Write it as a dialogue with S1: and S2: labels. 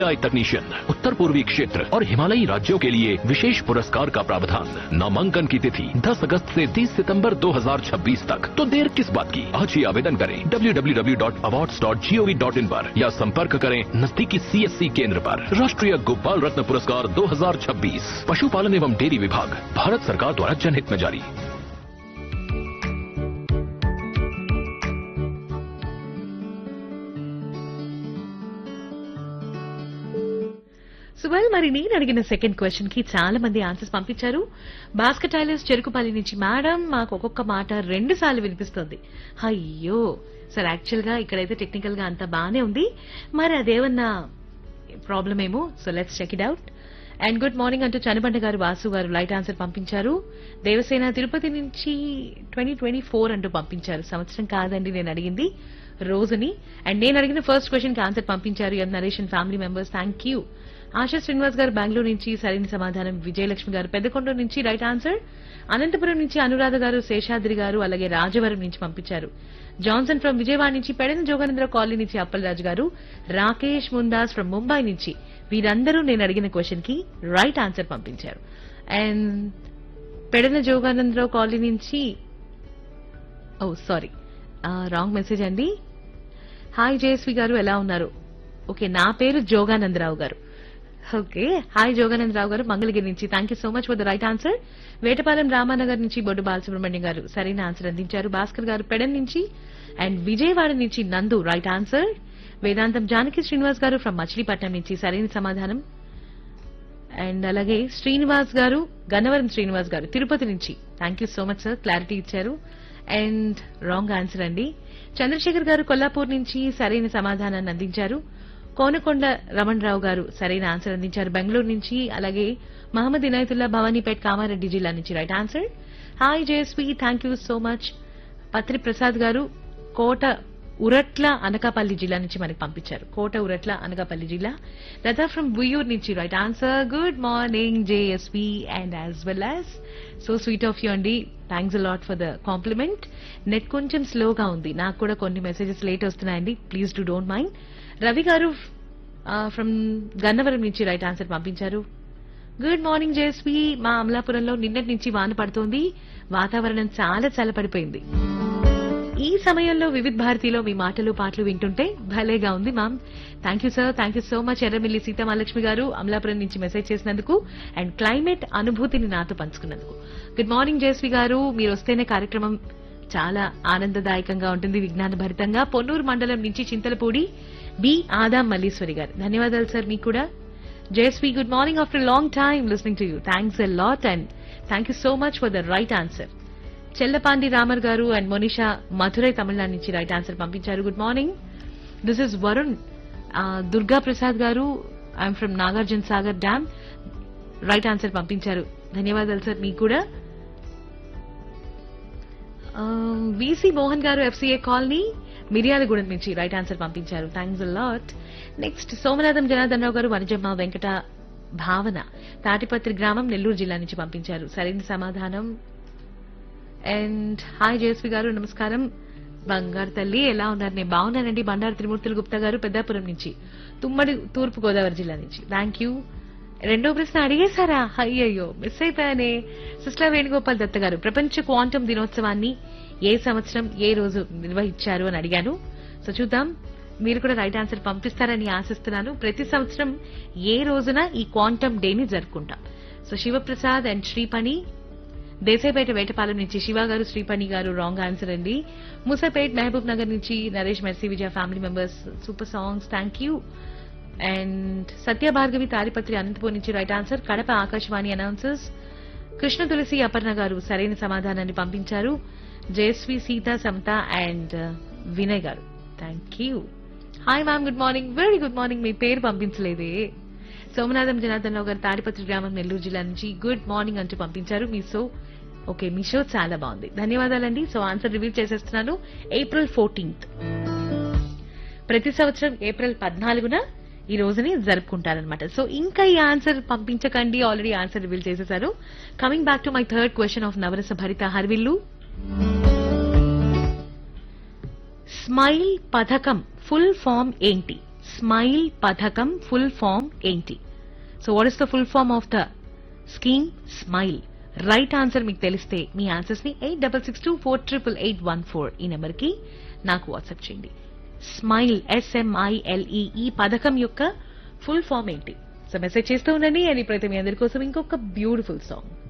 S1: आई तकनीशियन उत्तर पूर्वी क्षेत्र और हिमालयी राज्यों के लिए विशेष पुरस्कार का प्रावधान नामांकन की तिथि 10 अगस्त से 30 सितंबर 2026 तक तो देर किस बात की आज ही आवेदन करें www.awards.gov.in पर या संपर्क करें नजदीकी सीएससी केंद्र पर राष्ट्रीय गोपाल रत्न पुरस्कार 2026 पशुपालन एवं डेयरी विभाग भारत सरकार द्वारा जनहित में जारी
S2: సుబల్ మరి నేను అడిగిన సెకండ్ క్వశ్చన్ కి చాలా మంది ఆన్సర్స్ పంపించారు బాస్కెట్ టైలర్స్ చెరుకుపల్లి నుంచి మేడం మాకు ఒక్కొక్క మాట రెండు సార్లు వినిపిస్తుంది అయ్యో సార్ యాక్చువల్ గా ఇక్కడైతే టెక్నికల్ గా అంతా బానే ఉంది మరి అదేమన్నా ప్రాబ్లం ఏమో so let's check it out and good morning అంటూ చనబండ గారు వాసు గారు లైట్ ఆన్సర్ పంపించారు దేవసేన తిరుపతి నుంచి ట్వంటీ ట్వంటీ ఫోర్ అంటూ పంపించారు సంవత్సరం కాదండి నేను అడిగింది రోజుని అండ్ నేను అడిగిన ఫస్ట్ క్వశ్చన్ కి ఆన్సర్ పంపించారు M Narashan family members thank you Asha Srinivas గారు బెంగళూరు నుంచి సరైన సమాధానం విజయలక్ష్మి గారు పెద్దకొండ నుంచి రైట్ ఆన్సర్ అనంతపురం నుంచి అనురాధ గారు శేషాద్రి గారు అలాగే రాజవరం నుంచి పంపించారు జాన్సన్ ఫ్రం విజయవాడ నుంచి పెడన జోగనేంద్ర కాలనీ నుంచి అప్పలరాజు గారు రాకేష్ ముందాస్ ఫ్రం ముంబై నుంచి వీరందరూ నేను అడిగిన క్వశ్చన్ కి రైట్ ఆన్సర్ పంపించారు అండ్ పెడన జోగానందరావు కాలనీ నుంచి ఓ సారీ రాంగ్ మెసేజ్ అండి హాయ్ జయశ్రీ గారు ఎలా ఉన్నారు ఓకే నా పేరు జోగానందరావు గారు ఓకే హాయ్ జోగానందరావు గారు మంగళగిరి నుంచి thank you so much for the right answer Vetapalem Ramanagar నుంచి బొడ్డు బాలసుబ్రహ్మణ్యం గారు సరైన ఆన్సర్ అందించారు భాస్కర్ గారు పెడన్ నుంచి అండ్ విజయవాడ నుంచి నందు రైట్ ఆన్సర్ వేదాంతం జానకి శ్రీనివాస్ గారు ఫ్రమ్ మచిలీపట్నం నుంచి సరైన సమాధానం అండ్ అలాగే శ్రీనివాస్ గారు గన్నవరం శ్రీనివాస్ గారు తిరుపతి నుంచి thank you so much sir clarity ఇచ్చారు అండ్ రాంగ్ ఆన్సర్ అండి చంద్రశేఖర్ గారు కొల్లాపూర్ నుంచి సరైన సమాధానాన్ని అందించారు కోనకొండ రమణరావు గారు సరైన ఆన్సర్ అందించారు బెంగళూరు నుంచి అలాగే మహమ్మద్ ఇనాయతుల్లా భవానీపేట్ కామారెడ్డి జిల్లా నుంచి right answer hi JSP thank you so much Patri Prasad గారు కోట ఉరట్ల అనకాపల్లి జిల్లా నుంచి మనకి పంపించారు కోట ఉరట్ల అనకాపల్లి జిల్లా లతా ఫ్రమ్ బుయూర్ నుంచి right answer good morning JSP and as well as so sweet of you అండి thanks a lot for the compliment net కొంచెం స్లోగా ఉంది నాకు కూడా కొన్ని మెసేజెస్ లేట్ వస్తున్నాయండి please do don't mind Ravi గారు ఫ్రమ్ గన్నవరం నుంచి రైట్ ఆన్సర్ పంపించారు గుడ్ మార్నింగ్ జేఎస్పీ మా అమలాపురంలో నిన్నటి నుంచి వాన పడుతోంది వాతావరణం చాలా చల్లపడిపోయింది ఈ సమయంలో వివిధ్ భారతిలో మీ మాటలు పాటలు వింటుంటే భలేగా ఉంది ma'am thank you sir thank you so much Erramilli Seethamahalakshmi గారు అమలాపురం నుంచి మెసేజ్ చేసినందుకు అండ్ క్లైమేట్ అనుభూతిని నాతో పంచుకున్నందుకు గుడ్ మార్నింగ్ జయశ్రీ గారు మీరు వస్తేనే కార్యక్రమం చాలా ఆనందదాయకంగా ఉంటుంది విజ్ఞాన భరితంగా పొన్నూరు మండలం నుంచి చింతలపూడి బి ఆదాం మల్లీశ్వరి గారు ధన్యవాదాలు సార్ మీకు కూడా Jayashree good morning after long time listening to you thanks a lot and thank you so much for the right answer Chellapandi Ramar గారు అండ్ మోనిషా మధురై తమిళనాడు నుంచి రైట్ ఆన్సర్ పంపించారు good morning this is Varun Durga Prasad గారు I'm from Nagarjuna Sagar dam right answer పంపించారు ధన్యవాదాలు sir మీకు కూడా VC Mohan గారు FCA colony Miryalaguda నుంచి రైట్ ఆన్సర్ పంపించారు thanks lot next Somanatham Janardhan Rao గారు వనజమ్మ వెంకట భావన తాటిపత్రి గ్రామం నెల్లూరు జిల్లా నుంచి పంపించారు సరైన సమాధానం అండ్ హాయ్ జయశ్రీ గారు నమస్కారం బంగారు తల్లి ఎలా ఉన్నారు నేను బాగున్నానండి బండారు త్రిమూర్తులు గుప్తా గారు పెద్దాపురం నుంచి తుమ్మడి తూర్పు గోదావరి జిల్లా నుంచి థ్యాంక్ యూ రెండో ప్రశ్న అడిగేశారా అయ్యయ్యో మిస్ అయిపోయానే సిస్టర్ వేణుగోపాల్ దత్త గారు ప్రపంచ క్వాంటం దినోత్సవాన్ని ఏ సంవత్సరం ఏ రోజు నిర్వహించారు అని అడిగాను సో చూద్దాం మీరు కూడా రైట్ ఆన్సర్ పంపిస్తారని ఆశిస్తున్నాను ప్రతి సంవత్సరం ఏ రోజున ఈ క్వాంటమ్ డేని జరుపుకుంటాం సో శివప్రసాద్ అండ్ శ్రీపణి దేశాయిపేట వేటపాలెం నుంచి శివ గారు శ్రీపణి గారు రాంగ్ ఆన్సర్ అండి ముసాపేట్ మహబూబ్ నగర్ నుంచి Naresh Mercy Vijaya family members super songs thank you and Satya Bhargavi Tadipatri Anantapur నుంచి right answer Kadapa Akashvani announcers Krishna Tulasi Aparna గారు సరైన సమాధానాన్ని పంపించారు జయశ్రీ సీత సమత అండ్ వినయ్ గారు thank you hi ma'am good morning very good morning మీ పేరు పంపించలేదే సోమనాథం జనార్దన్ రావు గారు తాడిపత్రి గ్రామం నెల్లూరు జిల్లా నుంచి గుడ్ మార్నింగ్ అంటూ పంపించారు మీ షో ఓకే మీ షో చాలా బాగుంది ధన్యవాదాలండి సో ఆన్సర్ రివీల్ చేసేస్తున్నాను ఏప్రిల్ ఫోర్టీన్త్ ప్రతి సంవత్సరం ఏప్రిల్ పద్నాలుగున ఈ రోజుని జరుపుకుంటారనమాట సో ఇంకా ఈ ఆన్సర్ పంపించకండి ఆల్రెడీ ఆన్సర్ రివీల్ చేసేశారు coming back to my third question of Navarasa Bharita Harivillu smile పథకం ఫుల్ ఫామ్ ఏంటి స్మైల్ పథకం ఫుల్ ఫామ్ ఏంటి so what is the full form of the scheme smile right answer మీకు తెలిస్తే మీ ఆన్సర్స్ ని eight double six two four triple eight one four ఈ number కి నాకు వాట్సాప్ చేయండి స్మైల్ ఎస్ఎంఐఎల్ఈ ఈ పథకం యొక్క ఫుల్ ఫామ్ ఏంటి సో మెసేజ్ చేస్తూ ఉండండి అండ్ ఇప్పుడైతే మీ అందరి కోసం ఇంకొక బ్యూటిఫుల్ సాంగ్